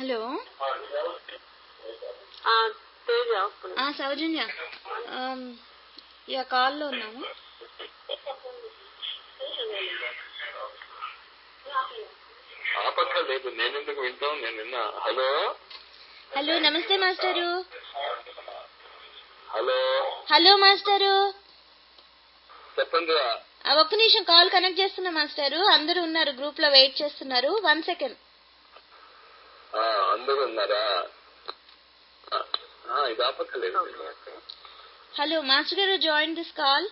Hello ఆ, తేజ ఆ సౌజన్య ఆమ్, yeah కాల్లో ఉన్నాము ఆపక్క లేదు నేనెందుకు వింటాం నేను విన్నా హలో హలో నమస్తే మాస్టరు హలో హలో మాస్టరు చెప్పండి రా ఆ, ఒక్క నిమిషం కాల్ కనెక్ట్ చేస్తున్నా మాస్టరు అందరూ ఉన్నారు గ్రూప్ లో వెయిట్ చేస్తున్నారు వన్ సెకండ్ ఆ, అందరూ ఉన్నారా ఆ, ఆ, ఇది ఆపక్కలేదు హలో మాస్టర్ గారు జాయిన్ దిస్ కాల్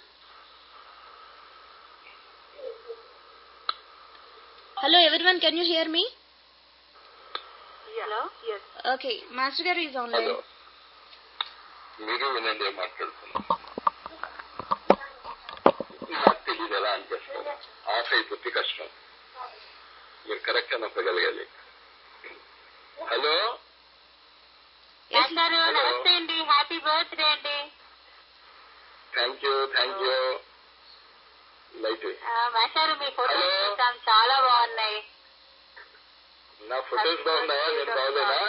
హలో ఎవరి one can you hear me hello yes okay master గారు ఈజ్ హలో ఆన్లైన్ మీరు వినండి ఏం మాట్లాడుతున్నా నాకు తెలియదు ఎలా అని చేస్తాను ఆఫ్ అయిపోతే కష్టం మీరు కరెక్ట్ గా నొక్కగలగాలి హలో మాస్టారు Hello. నమస్తే అండి హ్యాపీ బర్త్డే అండి thank you thank you light ఆ, మాస్టారు మీ ఫోటోస్ Hello. చూసాం చాలా బాగున్నాయి నా ఫొటోస్ బాగున్నాయా నేను బాగోలేనా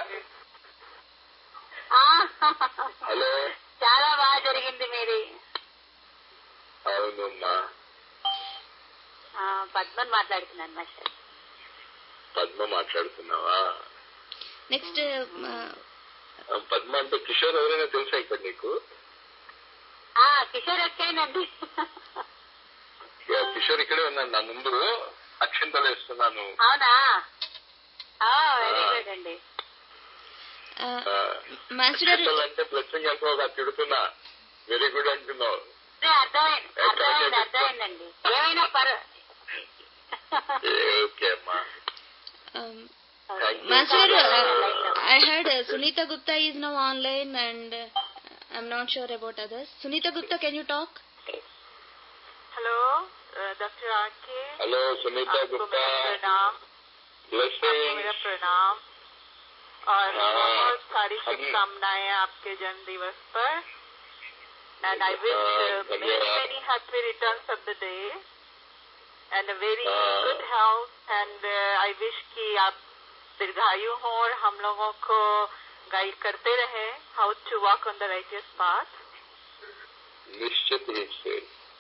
ఆ, హలో చాలా బాగా జరిగింది మీది అవునమ్మా ఆ, పద్మన్ మాట్లాడుతున్నాను మాస్టర్ పద్మ మాట్లాడుతున్నావా నెక్స్ట్ ఆ, పద్మ అంటే కిషోర్ ఎవరైనా తెలుసా ఇక్కడ నీకు ఆ, కిషోర్ ఎక్కానండి యా, కిషోర్ ఇక్కడే ఉన్నాను నా ముందు అక్షింతలు వేస్తున్నాను అవునా వెరీ గుడ్ అండి ఆ, మాస్టర్ గారు అక్షింతలు అంటే బ్లెస్సింగ్ అనుకోగా తిడుతున్నా వెరీ గుడ్ అంటున్నావు అదే అర్థమైంది అర్థమైంది అర్థమైందండి ఏమైనా పర్ ఏ, ఓకే అమ్మా Thank you. మాస్టర్ గారు I heard Sunitha Gupta is now online and I'm not sure about others Sunitha Gupta can you talk hello doctor आके హలో సునీత आपको గుప్తా मेरा प्रणाम आपको బ్లెస్సింగ్ मेरा प्रणाम और हाँ, बहुत सारी हम- शुभकामनाएं आपके जन्म दिवस पर एंड आई विश हाँ, मेनी धन्यवाद। Many happy returns of the day and a very हाँ। Good health and I wish कि आप दीर्घायु हों और हम लोगों को गाइड करते रहे how to walk on the righteous path निश्चित रूप से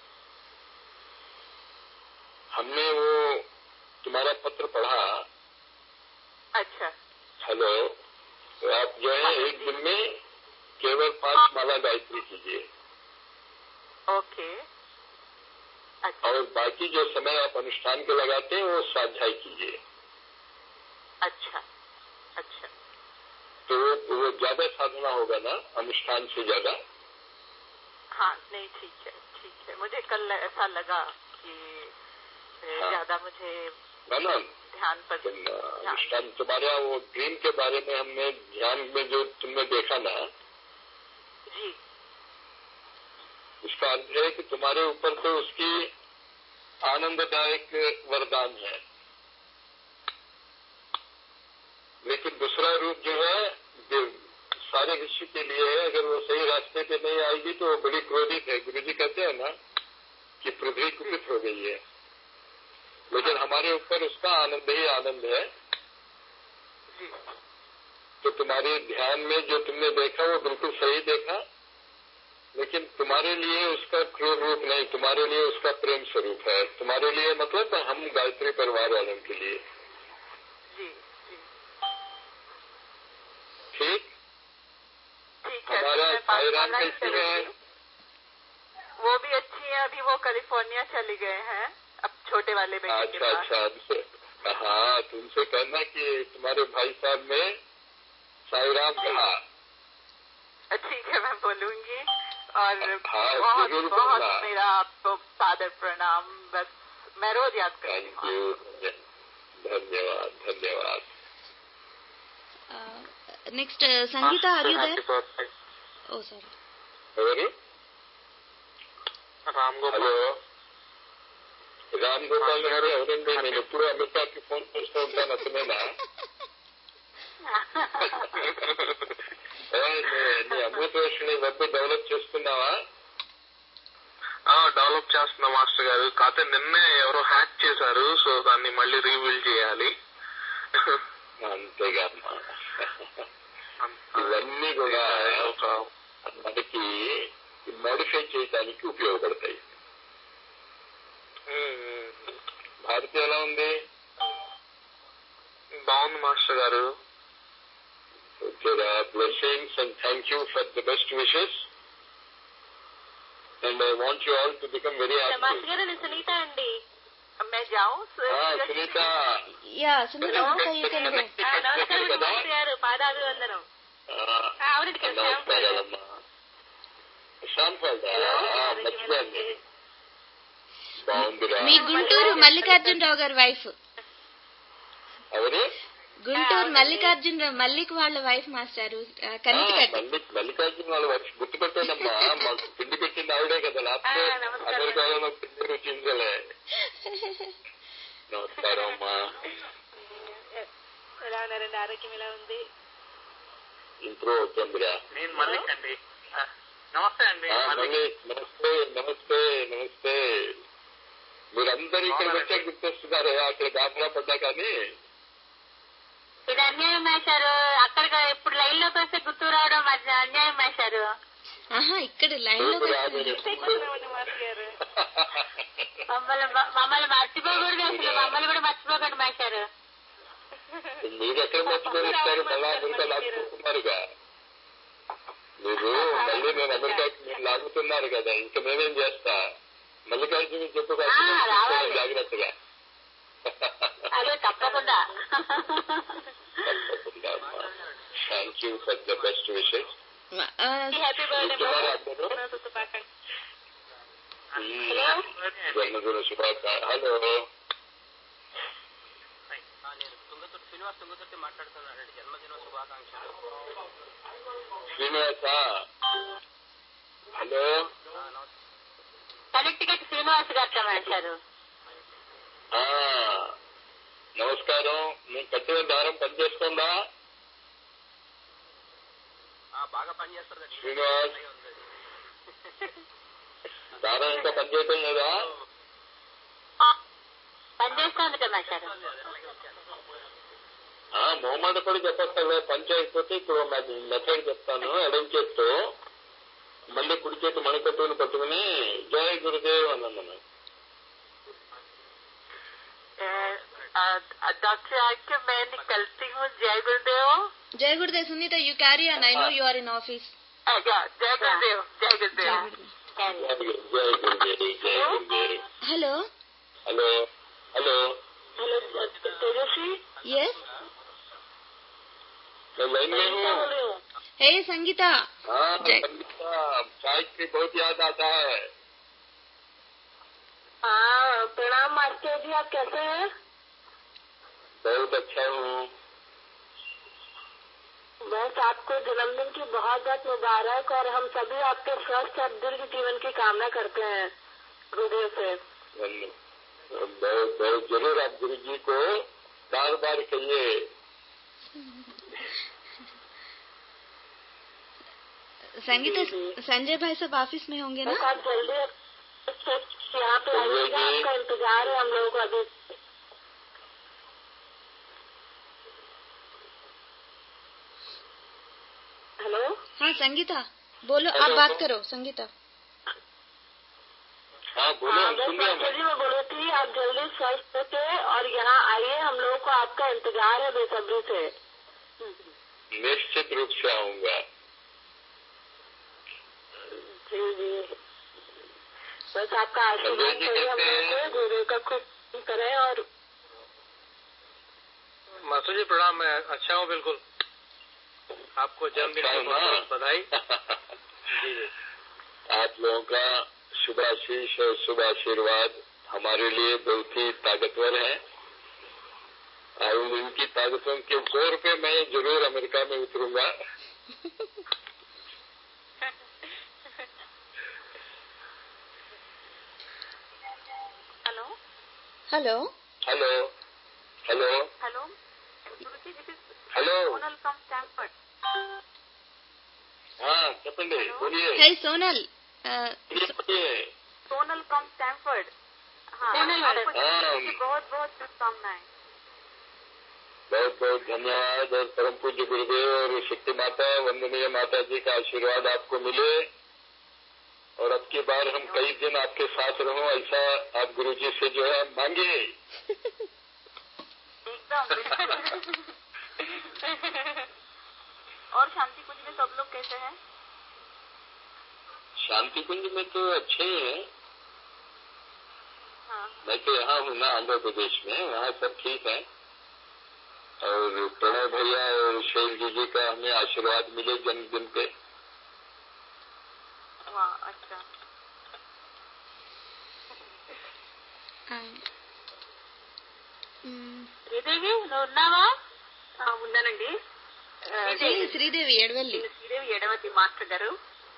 हमने वो तुम्हारा पत्र पढ़ा अच्छा हेलो तो आप जो है एक दिन में केवल पांच माला गायत्री कीजिए ओके अच्छा और बाकी जो समय आप अनुष्ठान के लगाते हैं वो स्वाध्याय कीजिए अच्छा अच्छा तो वो वो ज्यादा साधना होगा ना अनुष्ठान से ज्यादा हाँ नहीं ठीक है ठीक है मुझे कल ऐसा लगा कि ए, हाँ। ज्यादा मुझे है ना ध्यान पर तुम ध्यान अनुष्ठान तुम्हारा वो ड्रीम के बारे में हमने ध्यान में जो तुमने देखा ना जी उसका अर्थ है कि तुम्हारे ऊपर तो उसकी आनंददायक वरदान है लेकिन दूसरा रूप जो है जो सारे विश्व के लिए है अगर वो सही रास्ते पे नहीं आएगी तो वो बड़ी क्रोधित है गुरु जी कहते हैं ना कि पृथ्वी कुपित हो गई है लेकिन हमारे ऊपर उसका आनंद ही आनंद है जी तो तुम्हारे ध्यान में जो तुमने देखा वो बिल्कुल सही देखा लेकिन तुम्हारे लिए उसका क्रूर रूप नहीं तुम्हारे लिए उसका प्रेम स्वरूप है तुम्हारे लिए मतलब हम गायत्री परिवार वालों के लिए जी जी ठीक ठीक है हमारा तो मैं पाँच साई राम माला ही कैसी है करूंगी। वो भी अच्छी है अभी वो कैलिफोर्निया चली गए हैं अब छोटे वाले बेटे के अच्छा पास अच्छा तुमसे हाँ तुमसे कहना कि तुम्हारे भाई साहब ने साई राम कहा ठीक है मैं बोलूंगी और हाँ, बहुत जरूर बहुत बोलना। मेरा आपको सादर प्रणाम बस मैं रोज याद करती थैंक हूँ यू धन्यवाद धन्यवाद next Sangeetha are you there oh sorry ఎవరు రామ్ గోపాల్ హలో రామ్ గోపాల్ గారు ఎవరండి నేను ఎప్పుడు అమిత్ షాకి ఫోన్ చేస్తూ ఉంటాను అతనేనా ఏ, నీ- నీ అమృతవర్షిణి వెబ్ డెవలప్ చేసుకున్నావా డెవలప్ చేస్తున్నా మాస్టర్ గారు కాకపోతే నిన్నే ఎవరో హ్యాక్ చేశారు సో దాన్ని మళ్ళీ రీబిల్డ్ చేయాలి అంతేగా అమ్మా ఇవన్నీ కూడా మనకి మోడిఫై చేయడానికి ఉపయోగపడతాయి భారతి ఎలా ఉంది బాగుంది మాస్టర్ గారు ఓకేరా blessings and thank you for the best wishes and I want you all to become very master active గారు నేను సునీత అండి मैं जाऊं Sunitha yeah Sunitha Gupta you can go నమస్కారం కదా మాస్టర్ గారు పాదాభివందనం ఆవిడకి కదా శ్యామ్ పాల్. నమస్కారాలమ్మా శ్యామ్ పాల్ మర్చిపోయింది బాగుందిరా మీ గుంటూరు మల్లికార్జునరావు గారి వైఫ్ ఎవరు గుంటూరు మల్లికార్జున మల్లిక్ వాళ్ళ వైఫ్ మాస్టారు ఆ, కంచి కట్టి మల్లి మల్లికార్జున వాళ్ళ వచ్చి గుర్తుపెట్టానమ్మా మాకు పిండి పెట్టింది ఆవిడే కదా లేకపోతే ఆ, నమస్కారం. అమెరికాలో పిండి రుచించలే నమస్కారం అమ్మా ఎలా ఉన్నారండి ఆరోగ్యం ఎలా ఉంది ఇంప్రూవ్ అవుతుందిరా నేను మల్లిక్ అండి ఆ, నమస్తే అండి ఆ, మల్లిక్ మళ్ళీ నమస్తే నమస్తే నమస్తే మీరందరూ ఇక్కడికి వచ్చే గుర్తొస్తున్నారు అక్కడ కాపలా పడ్డా కానీ ఇది అన్యాయం మేశారు అక్కడికి ఇప్పుడు లైన్ లోకి వస్తే గుర్తు రావడం అది అన్యాయం మేశారు ఆహా ఇక్కడ లైన్ లోకి వస్తుంది కూర్చున్నామండి మాస్టర్ గారు మమ్మల్ని మమ్మల్ని మర్చిపోకూడదు అసలు మమ్మల్ని కూడా మర్చిపోకండి మేశారు మీరు ఎక్కడ మర్చిపోయిస్తారు మళ్ళా అమెరికా లాక్కుంటున్నారుగా మీరు మళ్ళీ నేను అమెరికాకి మీరు లాగుతున్నారు కదా ఇంకా మేమేం చేస్తా మల్లికార్జున చెప్పు కాదు, ఆ, రావాలి. జాగ్రత్తగా అదే తప్పకుండా thank you for the best wishes ఆ, హ్యాపీ బర్త్డే ఇంకెవరు అందరూ? శుభాకాంక్షలు జన్మదిన శుభాకాంక్ష హలో నేను తుంగతుర్తి శ్రీనివాస్ తుంగతుర్తి మాట్లాడుతున్నానండి జన్మదిన శుభాకాంక్షలు శ్రీనివాస హలో ఆ, నమస్తే కనెక్టికట్ శ్రీనివాస్ గారితో మేశారు ఆ, నమస్కారం నేను కట్టిన దారం పనిచేస్తుందా ఆ, బాగా పనిచేస్తారు కదా శ్రీనివాస్ అలాగే ఉంది దారం ఇంకా పనిచేయటం లేదా పనిచేస్తోంది కదా మేశారు అలాగే వచ్చాను ఆ మొహమాట కూడా చెప్పక్కర్లే పని చేయకపోతే ఇప్పుడు మెథడ్ చెప్తాను ఎడం చేత్తో మళ్ళీ కుడి చేతి మణికట్టుని పట్టుకుని జయ గురుదేవ్ అన్నాను डॉक्टर आज के मैं निकलती हूँ जय गुरुदेव జయ Gurudev Sunitha you carry on I know you are in office जय गुरुदेव जय गुरुदेव జయ గురుదేవ్ జయ Gurudev hello hello hello hello Tejaswi yes मैं लाइन में हूँ హే సంగీత हाँ जय- संगीता चाय की बहुत याद आता है हाँ प्रणाम मास्टर जी आप कैसे हैं बहुत अच्छा हूँ बस आपको जन्मदिन की बहुत बहुत मुबारक और हम सभी आपके स्वस्थ और दीर्घ जीवन की कामना करते हैं गुरुदेव से धन्य- बहुत बहुत जरूर आप गुरु जी को बार बार कहिए संगीत संजय भाई सब ऑफिस में होंगे बस ना आप जल्दी यहाँ पे आइएगा आपका इंतजार है हम लोगों को अभी हेलो हाँ संगीता बोलो आप बात करो संगीता हाँ बोलो हाँ हम बस सुन रहे मास्टर हैं जी मैं बोल रही थी आप जल्दी स्वस्थ होके और यहाँ आइए हम लोगों को आपका इंतजार है बेसब्री से निश्चित रूप से आऊंगा जी जी बस आपका आशीर्वाद जी चाहिए हम कहते लोगों हैं- को गुरु का खुद करें और मासू जी प्रणाम मैं अच्छा हूँ बिल्कुल आपको जन्मदिन अच्छा की है बहुत ना? बहुत बधाई जी जी आप लोगों का शुभाशीष और शुभ आशीर्वाद हमारे लिए बहुत ही ताकतवर है और उनकी ताकतों के जोर पे मैं जरूर अमेरिका में उतरूंगा hello hello hello hello hello Guru ji this is hello Sonal from Stanford हाँ చెప్పండి बोलिए हे सोनल अ, बोलिए बोलिए सोनल फ्रॉम स्टैनफोर्ड हाँ सोनल आपको मैडम। जन्मदिन की बहुत बहुत शुभकामनाएं बहुत बहुत धन्यवाद और परम पूज्य गुरुदेव और शक्ति माता वंदनीय माता जी का आशीर्वाद आपको मिले और अब की बार हम कई दिन आपके साथ रहो ऐसा आप गुरु जी से जो है मांगे एकदम और शांति कुंज में सब लोग कैसे हैं शांति कुंज में तो अच्छे ही हैं हाँ मैं तो यहाँ हूँ ना आंध्र प्रदेश में वहाँ सब ठीक है और प्रणय भैया और शैल जी जी का हमें आशीर्वाद मिले जन्मदिन पे वाह अच्छा శ్రీదేవి నువ్వు ఉన్నావా ఉన్నానండి శ్రీ- శ్రీదేవి ఎడవల్లి నేను శ్రీదేవి ఎడవతి మాస్టర్ గారు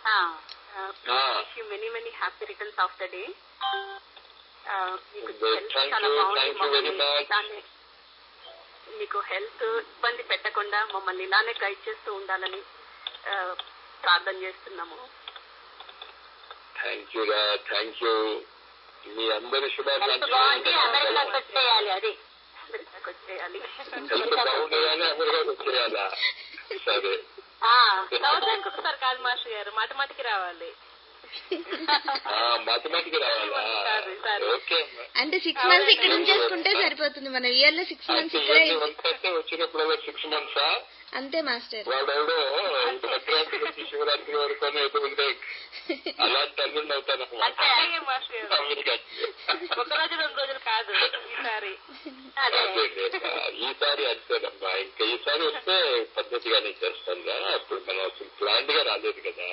many many happy returns of the day మీకు Well, health thank చాలా you, బాగుంది thank you very మమ్మల్ని much. ఇలానే- మీకు హెల్త్ ఇబ్బంది పెట్టకుండా మమ్మల్ని ఇలానే గైడ్ చేస్తూ ఉండాలని ఆ, ప్రార్థన చేస్తున్నాము థ్యాంక్ యూ రా థ్యాంక్ యూ మీ అందరి హెల్త్ శుభాకాంక్షలు బాగుంది అమెరికాకి వచ్చేయాలి అది అమెరికాకి వచ్చేయాలి హెల్త్ బాగుండగానే అమెరికాకి వచ్చేయాలా సరే సంవత్సరానికి ఒకసారి కాదు మాస్టర్ గారు మాటమాటికి రావాలి మాథమెటిక్ రావాలా సరే, సరే. ఓకే అమ్మా అంటే సిక్స్ మంత్స్ ఇక్కడ ఉంచేసుకుంటే సరిపోతుంది మనం ఇయర్ లో సిక్స్ మంత్స్ అయితే ఇక్కడే ఇవన్నీ వంకైతే వచ్చినప్పుడు సిక్స్ మంత్సా అంతే మాస్టర్ వాడెవడో సంక్రాంతి నుంచి శివరాత్రి వరకు అని ఏదో ఉండే అలాంటి అల్లుండి అవుతానమ్మా అంటే అలాగే మాస్టర్ గారు అమెరికా ఒక రోజు రెండు రోజులు కాదు ఈసారి అదే లేదా. ఈసారి అంతేనమ్మా ఇంకా ఈసారి వస్తే పద్ధతిగానే చేస్తాను కదా అప్పుడు మనం అసలు ప్లాంట్ గా రాలేదు కదా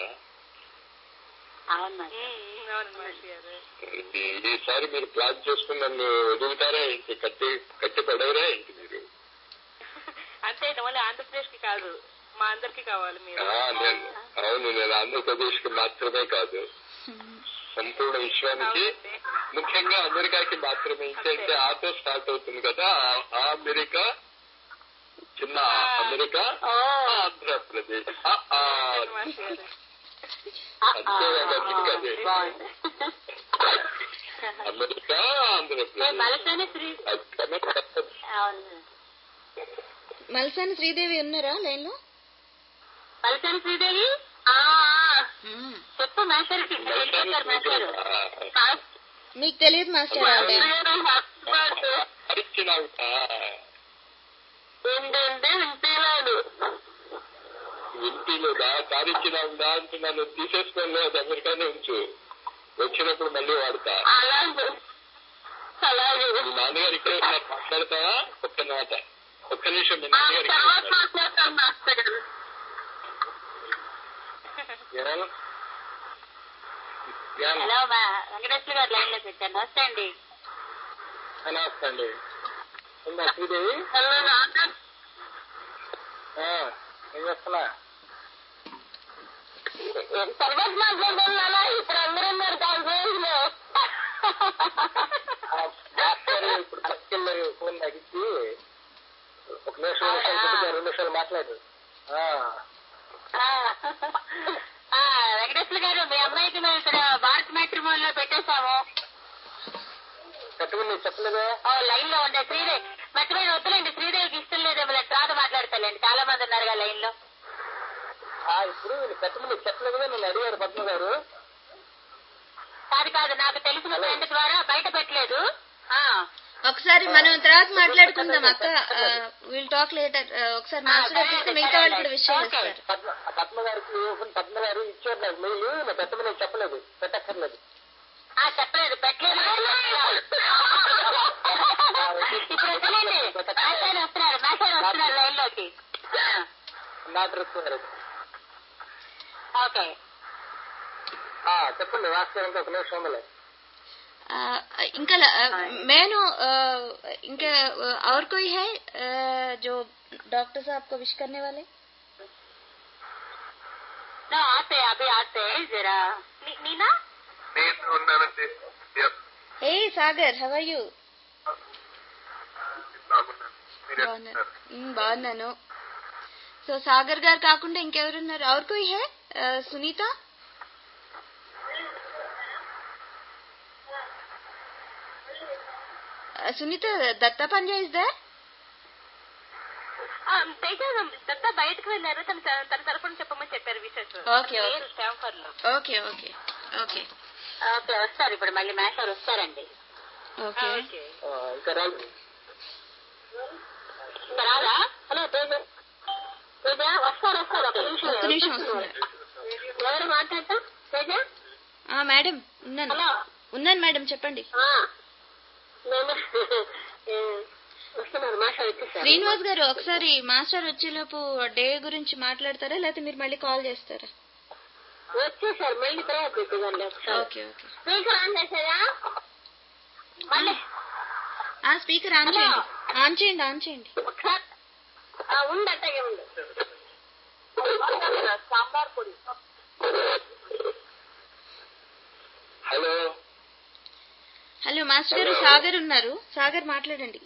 అవును అవును మాస్టర్ గారు ఈ- ఈసారి మీరు ప్లాన్ చేసుకుని నన్ను వదులుతారా ఇంక కట్టి కట్టి పడవరా ఇంక మీరు అంతే మళ్ళీ ఆంధ్రప్రదేశ్ కి కాదు మా అందరికి కావాలి మీరు ఆ, నేను అవును నేను ఆంధ్రప్రదేశ్ కి మాత్రమే కాదు సంపూర్ణ విశ్వానికి అవునండి. ముఖ్యంగా అమెరికాకి మాత్రమే ఇంకంటే ఆతో స్టార్ట్ అవుతుంది కదా ఆ- ఆ అమెరికా చిన్న అమెరికా ఆంధ్రప్రదేశ్ ఆ, ఆ. మాస్టర్ గారు అంతే కదా అదే అమెరికా ఆంధ్రప్రదేశ్ మలసాని శ్రీ అది కనెక్ట్ అవుతుంది. మల్సాని శ్రీదేవి ఉన్నారా లైన్ లో మలసాని శ్రీదేవి చెప్పు మేస్టర్కి మేస్టర్ మీకు తెలియదు మాస్టర్ ఆవిడ అరిచిన ఏంటంటే వినిపించలేదు వింటిలోదా కారిచ్చిన ఉందా అంటే నన్ను తీసేసుకోలే అది అమెరికానే ఉంచు వచ్చినప్పుడు మళ్ళీ వాడతా అలాగే అలాగే మీ నాన్నగారు ఇక్కడే ఉన్నారు మాట్లాడతావా ఒక్క మాట ఒక్క నిమిషం మీ నాన్నగారు ఇక్కడే తర్వాత ఉన్నారు. మాట్లాడతాను మాస్టర్ గారు ఏమన్నా? ఏమన్నా? హలో మా వెంకటేశ్వర గారు లైన్ లో పెట్టాను నమస్తే అండి నమస్తే అండి ఉందా శ్రీదేవి హలో నాన్న ఆ, ఏం చేస్తున్నా తర్వాత మాట్లాడుతున్నానా ఇప్పుడు అందరూ ఉన్నారు కాన్ఫరెన్స్ లో ఆ, మాస్టర్ ఇప్పుడు పట్టుకెళ్ళి ఫోన్ తగ్గించి ఒక నిమిషం రెండు నిమిషాలు కొద్దిగా రెండు నిమిషాలు మాట్లాడు ఆ, ఆ, వెంకటేశ్వర గారు మీ అమ్మాయికి మేము ఇక్కడ భారత్ మ్యాట్రిమోన్ లో పెట్టేశాము కట్టుకుని నీకు చెప్పలేదే ఓ లైన్ లో ఉండే శ్రీదేవి మర్చిపోయి వద్దులేండి శ్రీదేవికి ఇష్టం లేదేమో తర్వాత మాట్లాడతాలేండి చాలా మంది ఉన్నారుగా లైన్ లో ఆ, ఇప్పుడు నేను కట్టుకుని నీకు చెప్పలేదు కదా నేను అడిగారు పద్మ గారు కాదు కాదు నాకు తెలిసిన ఫ్రెండ్ ద్వారా బయట పెట్టలేదు ఆ, ఒకసారి మనం తర్వాత మాట్లాడుకుందాం అక్క విల్ టాక్ లేటర్ ఒకసారి మాస్టర్ గారు చెప్తే మిగతా వాళ్ళు కూడా విషయం చేస్తారు పద్మ పద్మ గారికి పద్మ గారు ఇచ్చారు నాకు మెయిల్ నేను పెట్టమని నేను చెప్పలేదు పెట్టక్కర్లేదు ఆ, చెప్పలేదు పెట్టలేదు ఇప్పుడు వద్దులేండి మ్యాసాయన వస్తున్నారు మ్యాసాయన వస్తున్నారు లైన్ లోకి నా డ్రెస్ గారు ఓకే ఆ, చెప్పండి రాస్తారు ఇంకా ఒక నిమిషం ఉందలే आ, इनका ल- आ, मैंने आ, इनका आ, और कोई है आ, जो डॉक्टर साहब को विश करने वाले नो आते अभी आते जरा नी- नीना నేను ఉన్నానండి हे सागर हव यू బాగున్నాను ఉమ్, బాగున్నాను సో సాగర్ గారు కాకుండా ఇంకెవరున్నారు और कोई है आ, సునీత ఆ, సునీత దత్తా పంజా ఇస్ దే తేజ దత్త బయటకు వెళ్ళారు తన తన తరపున చెప్పమని చెప్పారు విషెస్ ఓకే ఓకే స్టాంఫర్డ్ లో ఓకే ఓకే ఓకే ఓకే వస్తారు ఇప్పుడు మళ్ళీ మేషాలు వస్తారండి ఓకే ఇంకా రాదు ఇంకా రాదా హలో తేజ తేజ వస్తారు వస్తారు ఒక నిమిషం ఒక్క నిమిషం వస్తున్నారు ఎవరు మాట్లాడతా తేజ ఆ, మేడం ఉన్నాను హలో ఉన్నాను మేడం చెప్పండి ఆ, నేను ఏ, వస్తున్నారు మాషా వచ్చేసారు శ్రీనివాస్ గారు ఒకసారి మాస్టర్ వచ్చేలోపు డే గురించి మాట్లాడతారా లేకపోతే మీరు మళ్ళీ కాల్ చేస్తారా వచ్చేసారు మళ్ళీ తర్వాత పెట్టుకోండి ఒకసారి ఓకే ఓకే స్పీకర్ ఆన్ చేసారా మళ్ళీ ఆ స్పీకర్ ఆన్ చేయండి ఆన్ చేయండి ఆన్ చేయండి ఒకసారి ఆ, ఉంది అట్టగే ఉంది సాంబార్ పొడి హలో హలో మాస్టర్ గారు సాగర్ ఉన్నారు సాగర్ మాట్లాడండి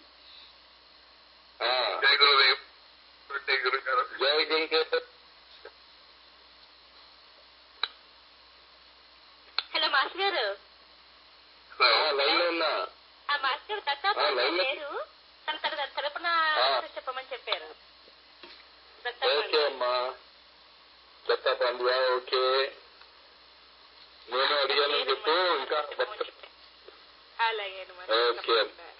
జై గురుదేవ్ జై గురుగారు జై గురుదేవ్ హలో మాస్టర్ గారు లైన్ లో ఉన్నా ఆ మాస్టర్ గారు దత్తా ఆ, లైన్ లో- లేరు తన తన తరపున ఆ. చెప్పమని చెప్పారు దత్తా ఓకే అమ్మా చెత్త పండుగ ఓకే నేను అడిగాను చెప్పు ఇంకా అలాగే ఓకే.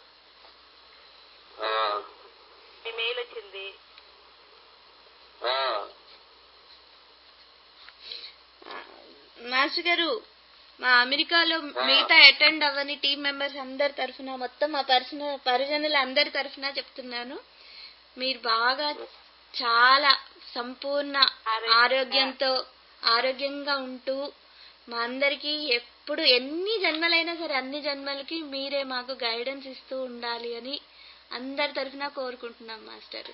ఆ, మీ మెయిల్ వచ్చింది ఆ, మాస్టర్ గారు మా అమెరికాలో మిగతా అటెండ్ అవ్వని టీం మెంబర్స్ అందరి తరఫున మొత్తం మా పర్సన పరిజనుల అందరి తరఫున చెప్తున్నాను మీరు బాగా చాలా సంపూర్ణ ఆరోగ్యంతో ఆరోగ్యంగా ఉంటూ మా అందరికీ ఎప్పుడు ఎన్ని జన్మలైనా సరే అన్ని జన్మలకి మీరే మాకు గైడెన్స్ ఇస్తూ ఉండాలి అని అందరి తరఫున కోరుకుంటున్నాం మాస్టర్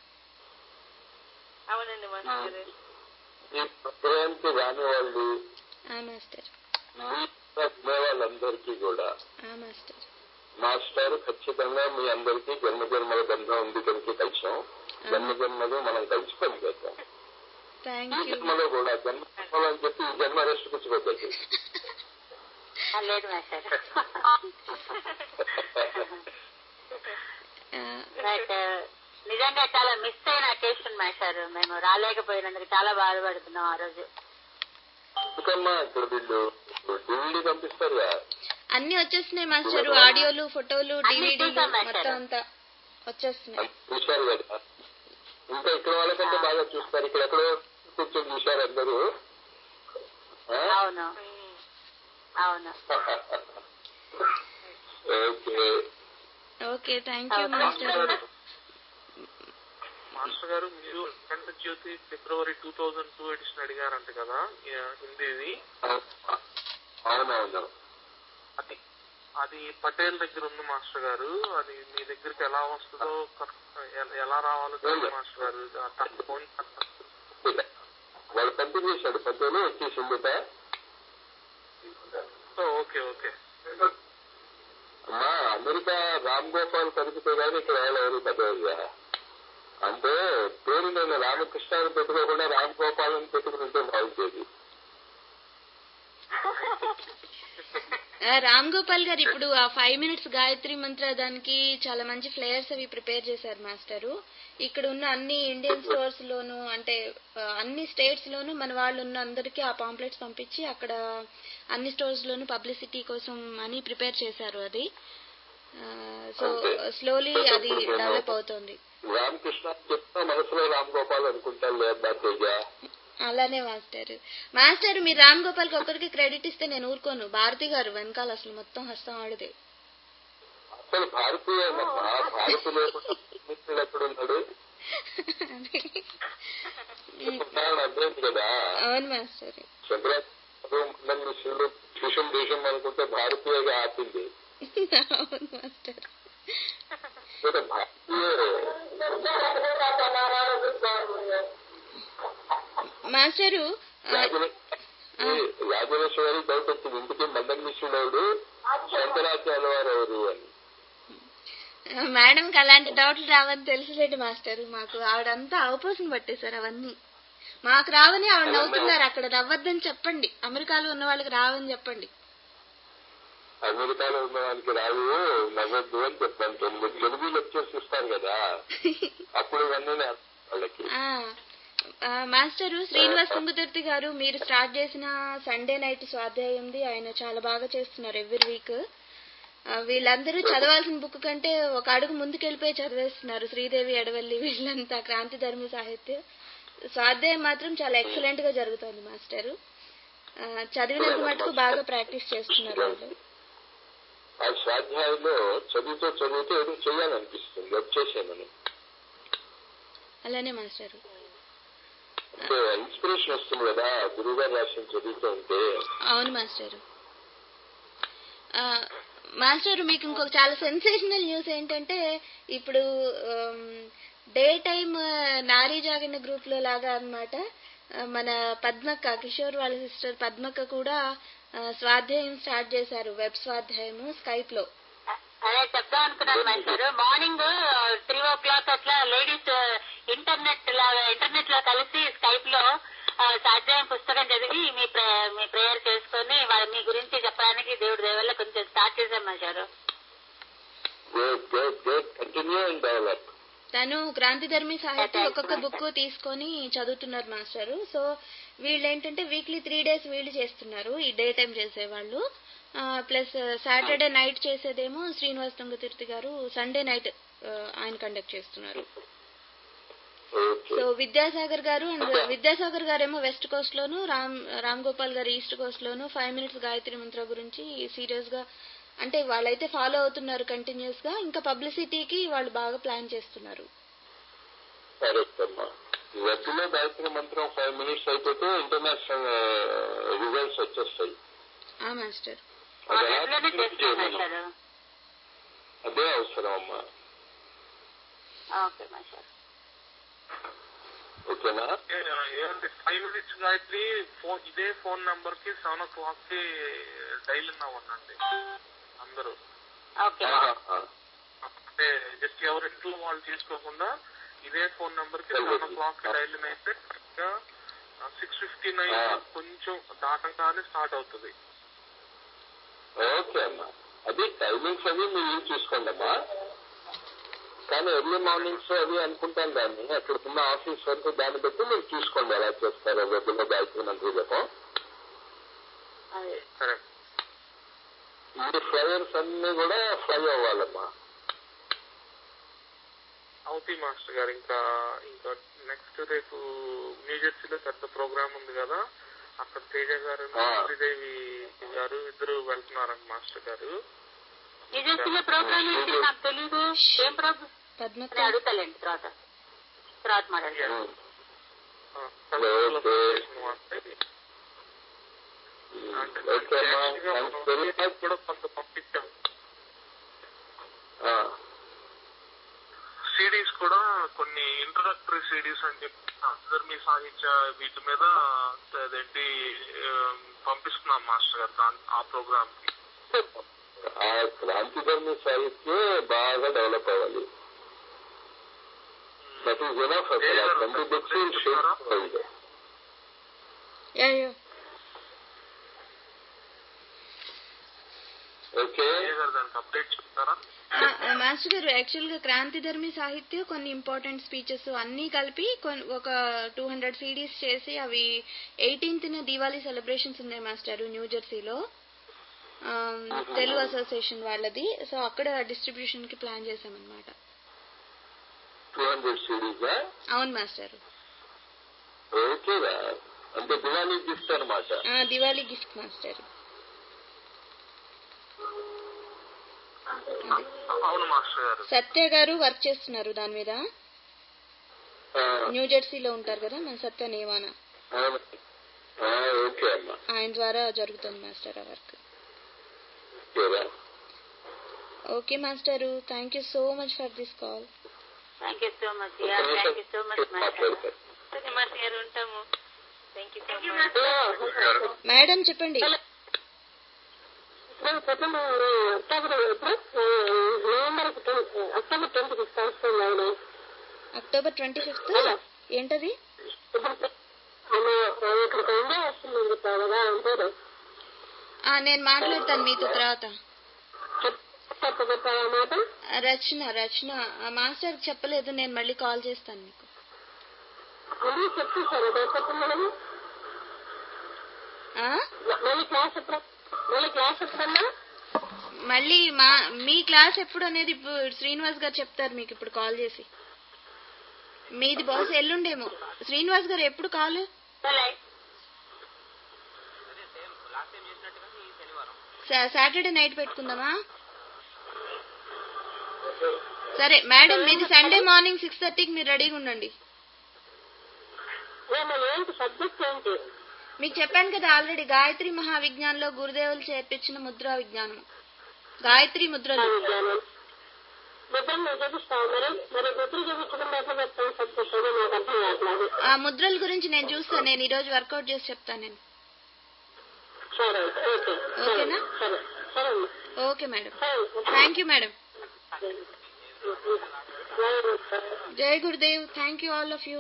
అవునండి మాస్టర్ గారు ఈ ప్రోగ్రాంకి రాని వాళ్ళు ఆ మాస్టర్ వినే వాళ్ళందరికీ కూడా ఆ మాస్టర్ మాస్టర్ ఖచ్చితంగా మీ అందరికీ జన్మ జన్మల బంధం ఉంది కనుక కలిసాం జన్మ జన్మలు మనం కలిసి పని చేద్దాం ఈ థ్యాంక్ యూ జన్మలో కూడా జన్మ జన్మలు అని చెప్పి ఈ జన్మ రెస్ట్ పుచ్చుకోవచ్చు ఆ, లేదు మాస్టర్ బట్ నిజంగా చాలా మిస్ అయిన అకేషన్ మాస్టర్ మేము రాలేకపోయినందుకు చాలా బాధపడుతున్నాం ఆ రోజు ఎందుకమ్మా ఇప్పుడు వీళ్ళు డివిడి పంపిస్తారుగా అన్ని వచ్చేస్తున్నాయి మాస్టర్ ఆడియోలు ఫోటోలు అన్ని డివిడీలు చూసాం మాస్టర్. మొత్తం అంతా వచ్చేస్తున్నాయి అది చూశారు కదా ఇంకా ఇక్కడ వాళ్ళకంటే బాగా చూస్తారు ఇక్కడ ఎక్కడో కూర్చొని చూశారు అందరూ ఆ? అవును అవును okay okay thank you master master గారు మీరు Akhanda Jyothi February two thousand two edition అడిగారంట కదా ఈ హిందీది అవునవును అది అది పటేల్ దగ్గర ఉంది మాస్టర్ గారు అది మీ దగ్గరికి ఎలా వస్తుందో కరెక్ట్ ఎ- ఎలా రావాలో తెలియదు మాస్టర్ గారు ఆ తన ఫోన్ వాళ్ళు పంపిణీ చేశాడు పద్దెలు వచ్చేసిందిట ఓ, ఓకే ఓకే అమ్మా అమెరికా రామ్ గోపాల్ కలిపితే కానీ ఇక్కడ వాళ్ళు ఎవరు పెద్దగా అంటే పేరు నేను రామకృష్ణ అని పెట్టుకోకుండా రామ్ గోపాల్ అని పెట్టుకుంటే బాగుండేది ఆ, రామ్ గోపాల్ గారు ఇప్పుడు ఆ ఫైవ్ మినిట్స్ గాయత్రి మంత్ర దానికి చాలా మంచి ఫ్లేయర్స్ అవి ప్రిపేర్ చేశారు మాస్టరు ఇక్కడ ఉన్న అన్ని ఇండియన్ స్టోర్స్ లోను అంటే ఆ, అన్ని స్టేట్స్ లోను మన వాళ్ళు ఉన్న అందరికీ ఆ పాంప్లెట్స్ పంపించి అక్కడ అన్ని స్టోర్స్ లోను పబ్లిసిటీ కోసం అని ప్రిపేర్ చేశారు అది సో స్లోలీ అది డెవలప్ అవుతోంది రామకృష్ణ అని చెప్తా మనసులో రామ్ గోపాల్ అనుకుంటాను లేదా తేజ అలానే మాస్టర్ మాస్టర్ మీరు రామ్ గోపాల్కి ఒక్కరికి క్రెడిట్ ఇస్తే నేను ఊరుకోను భారతి గారు వెనకాల అసలు మొత్తం హస్తం ఆడితే అసలు భారతీయమ్మా భారత లేకుండా మిత్రుడు ఎక్కడున్నాడు ఉన్నాడు అర్థమైంది కదా అవును మాస్టర్ చంద్రబాబు మండలం మిశ్రుడు దేశం దేశం అనుకుంటే భారతీయగా ఆపింది అవును మాస్టర్ ఇక్కడ భారతీయ మాస్టరు ఆ, రాజరాజేశ్వరి డౌట్ వచ్చింది ఇంటికి మందం మిశ్రుడు శంకరాచార్య వారు ఎవరు అని మేడంకి అలాంటి డౌట్లు రావని తెలుసులేండి మాస్టర్ మాకు ఆవిడంతా అవపోసం పట్టేశారు అవన్నీ మాకు రావని ఆవిడ నవ్వుతున్నారు అక్కడ నవ్వద్దని చెప్పండి అమెరికాలో ఉన్న వాళ్ళకి రావని చెప్పండి అమెరికాలో ఉన్న వాళ్ళకి రావు నవ్వద్దు అని చెప్పాను తెలుగు తెలుగు లెక్చర్స్ ఇస్తారు కదా అప్పుడు ఇవన్నీ చెప్తానని వాళ్ళకి ఆ, ఆ, మాస్టరు శ్రీనివాస్ తుంగతుర్తి గారు మీరు స్టార్ట్ చేసిన సండే నైట్ స్వాధ్యాయంది ఆయన చాలా బాగా చేస్తున్నారు ఎవ్రీ వీక్ వీళ్ళందరూ చదవాల్సిన బుక్ కంటే ఒక అడుగు ముందుకెళ్ళిపోయి చదివేస్తున్నారు శ్రీదేవి ఎడవల్లి వీళ్ళంతా క్రాంతి ధర్మ సాహిత్యం స్వాధ్యాయం మాత్రం చాలా ఎక్సలెంట్ గా జరుగుతోంది మాస్టరు ఆ, చదివినంత మటుకు బాగా ప్రాక్టీస్ చేస్తున్నారు వాళ్ళు ఆ స్వాధ్యాయంలో చదువుతూ చదువుతూ ఏదో చేయాలనిపిస్తుంది వచ్చేసేమని అలానే మాస్టరు అంటే ఇన్స్పిరేషన్ వస్తుంది కదా గురువు గారు రాసిన చదువుతూ ఉంటే అవును మాస్టర్ మాస్టర్ మీకు ఇంకొక చాలా సెన్సేషనల్ న్యూస్ ఏంటంటే ఇప్పుడు డే టైమ్ నారీ జాగరణ గ్రూప్ లో లాగా అన్నమాట ఆ, మన పద్మక్క కిషోర్ వాళ్ళ సిస్టర్ పద్మక్క కూడా ఆ, స్వాధ్యాయం స్టార్ట్ చేశారు వెబ్ స్వాధ్యాయము స్కైప్ లో అదే చెప్దాం అనుకున్నాను master morning three o'clock అట్లా లేడీస్ ఇంటర్నెట్ లాగా ఇంటర్నెట్ లో కలిసి స్కైప్ లో ఆ, స్వాధ్యాయం పుస్తకం చదివి మీ ప్రే- మీ ప్రేయర్ చేసుకొని వాళ్ళ మీ గురించి చెప్పడానికి దేవుడి దేవల్ల కొంచెం స్టార్ట్ చేశాం master good good good continue and develop తను క్రాంతిధర్మి సాహిత్యం ఒక్కొక్క బుక్ తీసుకొని చదువుతున్నారు మాస్టర్ సో వీళ్ళు ఏంటంటే వీక్లీ త్రీ డేస్ వీళ్ళు చేస్తున్నారు ఈ డే టైం చేసేవాళ్ళు ప్లస్ సాటర్డే నైట్ చేసేదేమో శ్రీనివాస్ తుంగతీర్థి గారు సండే నైట్ ఆయన కండక్ట్ చేస్తున్నారు ఓకే సో విద్యాసాగర్ గారు అండ్ విద్యాసాగర్ గారు ఏమో వెస్ట్ కోస్ట్ లోను రామ్ రామ్ గోపాల్ గారు ఈస్ట్ కోస్ట్ లోను ఫైవ్ మినిట్స్ గాయత్రి మంత్ర గురించి సీరియస్ గా అంటే వాళ్ళైతే ఫాలో అవుతున్నారు కంటిన్యూస్ గా ఇంకా పబ్లిసిటీకి వాళ్ళు బాగా ప్లాన్ చేస్తున్నారు కరెక్ట్ అమ్మా వెబ్లో గాయత్రి మంత్రం ఫైవ్ మినిట్స్ అయిపోతే ఇంటర్నేషనల్ రిజల్ట్స్ వచ్చేస్తాయి ఆ మాస్టర్ అది వెబ్లోనే చేస్తున్నాం చేయమను. మాస్టర్ అదే అవసరం అమ్మా ఓకే మాస్టర్ ఓకేనా ఏమంటే ఫైవ్ మినిట్స్ గాయత్రి ఫోన్ ఇదే ఫోన్ నంబర్ కి సెవెన్ ఓ క్లాక్ కి డైల్ అవ్వండి అందరూ ఓకే ఆహా. అంటే జస్ట్ ఎవరింట్లో వాళ్ళు తీసుకోకుండా ఇదే ఫోన్ నంబర్ కి సెవెన్ ఓ క్లాక్ కి డైల్ అయితే సిక్స్ ఫిఫ్టీ నైన్ కొంచెం దాటంగానే స్టార్ట్ అవుతుంది ఓకే అమ్మా అది టైమింగ్స్ అవి మీరు చూసుకోండి అమ్మా కానీ ఎర్లీ మార్నింగ్స్ అవి అనుకుంటాను దాన్ని అక్కడికున్న ఆఫీస్ వరకు దాన్ని బట్టి మీరు చూసుకోండి ఎలా చేస్తారో వెబ్లో గాయత్రి మంత్రి జపం అదే సరే ఈ ఫ్లైయర్స్ అన్ని కూడా ఫ్లై అవ్వాలమ్మా అవుతాయి మాస్టర్ గారు ఇంకా ఇంకా నెక్స్ట్ రేపు న్యూజెర్సీలో పెద్ద ప్రోగ్రామ్ ఉంది కదా అక్కడ తేజ గారు ఆ. శ్రీదేవి గారు ఇద్దరు వెళ్తున్నారంట మాస్టర్ గారు నిజంగా ప్రోగ్రామ్ ఏంటి నాకు తెలీదు ఏం ప్రోగ్రామ్ పద్మక్క నేను అడుగుతాలేండి తర్వాత తర్వాత మాట్లాడతాను ఉమ్. ఆ, సంస్కృతంలో ఓకే. చేసిన వార్త ఇది. అంటే ఓకే అమ్మా యాక్చువల్గా మనం థ్యాంక్స్ వెరీ మచ్ కూడా కొంత పంపించాం ఆ, సిడీస్ కూడా కొన్ని ఇంట్రడక్టరీ సిడీస్ అని చెప్పి అందరి సాహిత్య వీటి మీద అదేంటి ఆ, పంపిస్తున్నాం మాస్టర్ గారు దాని- ఆ ప్రోగ్రామ్ కి ఆ క్రాంతిధర్మి సాహిత్యం బాగా డెవలప్ అవ్వాలి దట్ ఈస్ ఎనఫ్ అసలు twenty books yeah, yeah. Okay ఏ గారు దానికి అప్డేట్ చెప్తారా ఆ, ఆ, మాస్టర్ గారు యాక్చువల్ గా క్రాంతిధర్మి సాహిత్యం కొన్ని ఇంపార్టెంట్ స్పీచెస్ అన్ని కలిపి కొన్- ఒక టూ హండ్రెడ్ సిడీస్ చేసి అవి ఎయిటీన్త్ దివాళీ సెలబ్రేషన్స్ ఉన్నాయి మాస్టర్ న్యూ జెర్సీలో ఆమ్, తెలుగు అసోసియేషన్ వాళ్ళది సో అక్కడ డిస్ట్రిబ్యూషన్ కి ప్లాన్ చేశామన్నమాట టూ హండ్రెడ్ సిరీసా అవును మాస్టర్ ఓకేరా అంటే దివాళీ గిఫ్ట్ అనమాట ఆ, దివాళీ గిఫ్ట్ మాస్టర్ అవును మాస్టర్ గారు సత్య గారు వర్క్ చేస్తున్నారు దాని మీద న్యూ జెర్సీలో ఉంటారు కదా మన సత్య నేవానా ఓకే అమ్మా ఆయన ద్వారా జరుగుతుంది మాస్టర్ ఆ వర్క్ ఓకేరా okay master thank you so much for this call thank you so much thank you so much master మాట్లాడతారు మాస్టర్ గారు ఉంటాము thank you so much madam చెప్పండి చెప్పండి అక్టోబర్ ఎప్పుడు నవంబర్ అక్టోబర్ ట్వంటీ ఫిఫ్త్ వస్తుంది October twenty fifth ఏంటది ఇక్కడికి ఉండే వస్తుందని చెప్పావు కదా పేరు ఆ, నేను మాట్లాడతాను మీతో తర్వాత చెప్తాను అక్క చెప్పావా మాట రచన రచన ఆ మాస్టర్ చెప్పలేదు నేను మళ్ళీ కాల్ చేస్తాను మీకు మళ్ళీ చెప్పేశారు రేపటి మనము ఆ? మళ్ళీ క్లాస్ ఎప్పుడు మళ్ళీ క్లాస్ ఎప్పుడన్నా మళ్ళీ మా మీ క్లాస్ ఎప్పుడు అనేది ఇప్పుడు శ్రీనివాస్ గారు చెప్తారు మీకు ఇప్పుడు కాల్ చేసి మీది బహుశా ఎల్లుండేమో శ్రీనివాస్ గారు ఎప్పుడు కాల్ సరే అదే సేమ్ లాస్ట్ టైం చేసినట్టుగా ఈ శనివారం సా- సాటర్డే నైట్ పెట్టుకుందామా సరే మేడం మీది సండే మార్నింగ్ సిక్స్ థర్టీకి మీరు రెడీగా ఉండండి ఏమో ఏంటి సబ్జెక్ట్ ఏంటి మీకు చెప్పాను కదా ఆల్రెడీ గాయత్రి మహావిజ్ఞానంలో గురుదేవులు చేర్పించిన ముద్రా విజ్ఞానం గాయత్రి ముద్రలు విజ్ఞానం ముద్ర నువ్వు చూపిస్తావు మరి మరి ముద్ర చూపించకుండా ఎట్లా చెప్తాను సబ్జెక్ట్ ఏదో నాకు అర్థం కావట్లేదు ఆ ముద్రల గురించి నేను చూస్తాను నేను ఈ రోజు వర్కౌట్ చేసి చెప్తాను నేను సరే ఓకే సరే ఓకేనా? సరే సరే అమ్మా. ఓకే మేడం సరే థ్యాంక్ యూ మేడం సరే జై Gurudev thank you all of you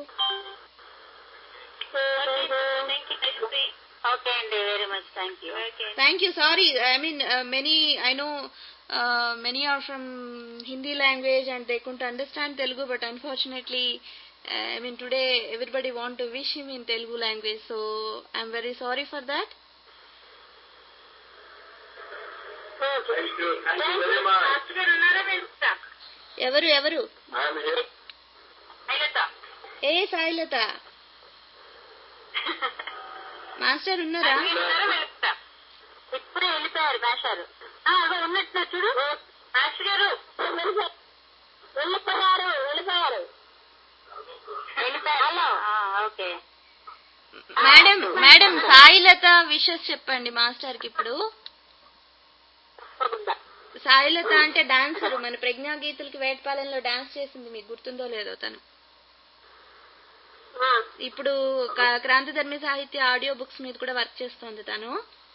okay అండి very much thank you Thank you. Sorry, I mean uh, many. I know uh, many are from Hindi language and they couldn't understand Telugu, but unfortunately, uh, I mean today everybody want to wish him in Telugu language. So I'm very sorry for that. Thank you. Thank you very much. ఎవరు ఎవరు I am here. ఏ Sailatha master ఉన్నారా ఇప్పుడే వెళ్ళిపోయారు మాస్టారు అదే ఉన్నట్టున్నారు చూడు మాస్టర్ గారు వెళ్ళిపోయారు వెళ్ళిపోయారు వెళ్ళిపోయారు hello okay madam madam Sailatha wishes చెప్పండి మాస్టర్ కి ఇప్పుడు సాయిలత అంటే డాన్సర్ మన ప్రజ్ఞా గీతలకి వేటపాలెంలో డాన్స్ చేసింది మీకు గుర్తుందో లేదో తను ఇప్పుడు క- క్రాంతిధర్మి సాహిత్య ఆడియో బుక్స్ మీద కూడా వర్క్ చేస్తోంది తను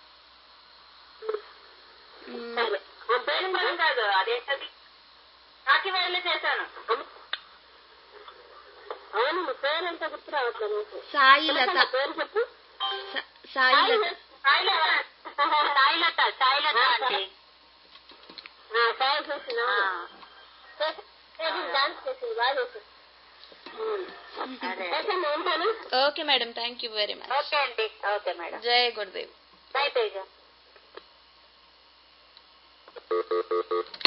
మ్, పేరు కూడా కాదు అదేంటది కాకి వేళ చేశాను అవును మీ పేరు ఎంత గుర్తు రావట్లేదు నాకు. సాయిలత పేరు చెప్పు స- సాయిలత సాయిలత సాయిలత అండి సాయి చేసిన డాన్స్ చేసింది బాగా చేసింది చేసాము ఉంటాను okay madam thank you very much okay అండి ఓకే మేడం జయ గురుదేవ్ బై తేజ